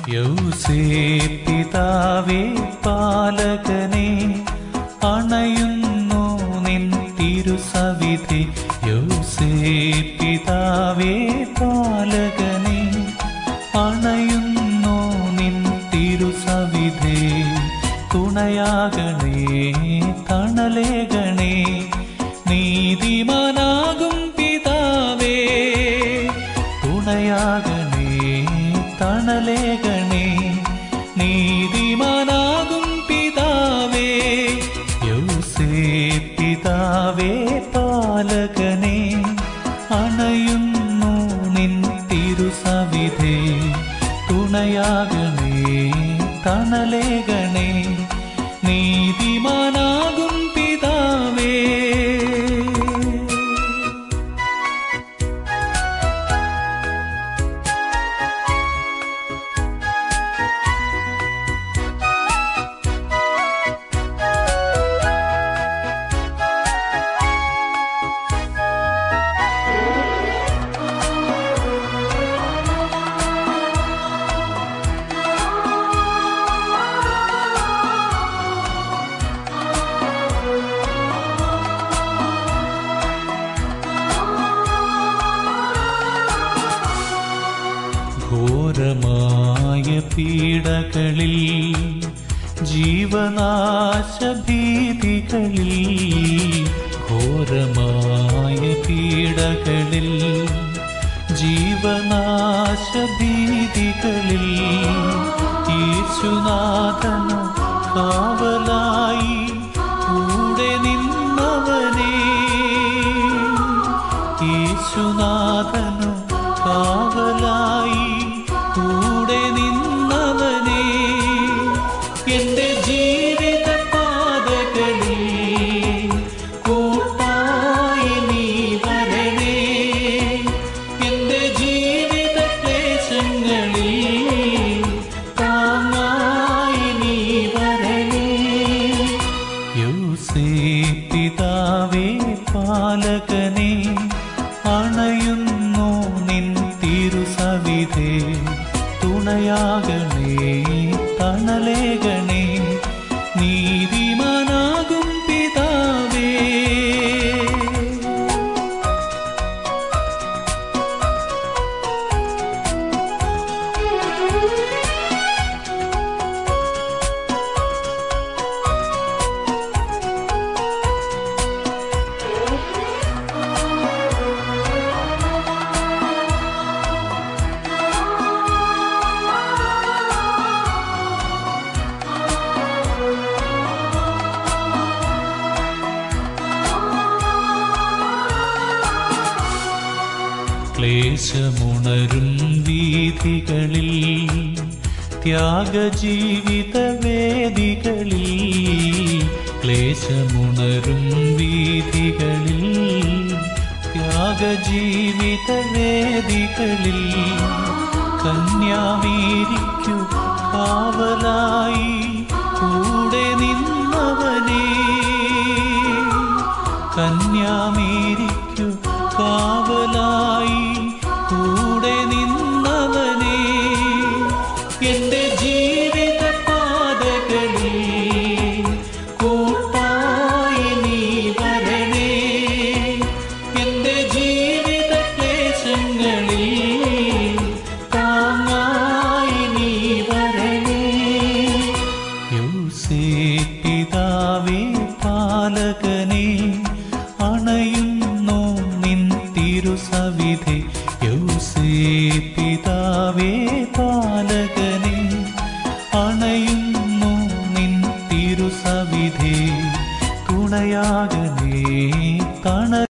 യൗസേ പിതാവേ പാലകനെ അണയുന്നു നിൻ തിരുസവിധി യൗസേ പിതാവേ പാലകനെ അണയുന്നു നിൻ തിരുസവിധേ തുണയാകണേ തണലേകണേ നീതിമാനാകും പിതാവേ തുണയാകണേ തണലേകണേ നീതിമാനാകും പിതാവേ യൗസേ പിതാവേ പാലകനെ അണയുന്നു നിൻ തിരുസവിധേ തുണയാകണേ തണലേകണേ നീതിമാനാകും പിതാവേ ഘോരമായ പീഡകളിൽ ജീവനാശ ഭീതികളിൽ ഘോരമായ പീഡകളിൽ ജീവനാശ ഭീതികളിൽ യേശുനാഥന കാവലായി കൂടെ നിന്നവനേ യേശുനാഥനു കാവലായി കൂടെ നിന്നവനേ എന്റെ ജീവിത പാതകളിൽ കൂട്ടായി നീ വരണേ എന്റെ ജീവിത ക്ലേശങ്ങളിൽ താങ്ങായി നീ വരണേ യൗസേ പിതാവേ പാലകനെ അണയുന്നു നിൻ തിരുസവിധേ തുണയാകണേ തണലേകണേ നീതിമാനാകും പിതാവേ ക്ലേശമുണരും വീഥികളിൽ ത്യാഗജീവിത വേദികളിൽ ക്ലേശമുണരും വീഥികളിൽ ത്യാഗജീവിത വേദികളിൽ കന്യാമേരിക്കു കാവലായി കൂടെ നിന്നവനേ കന്യാമേരിക്കു കാവലായി കൂടെ നിന്നവനേ എന്റെ ജീവിത പാതകളിൽ കൂട്ടായി നീ വരണേ എന്റെ ജീവിത ക്ലേശങ്ങളിൽ താങ്ങായി നീ വരണേ യൗസേ പിതാവേ പാലകനെ അണയുന്നു നിൻ തിരുസവിധേ യൗസേ പിതാവേ പാലകനെ അണയുന്നു നിൻ തിരുസവിധേ തുണയാകനേ തണ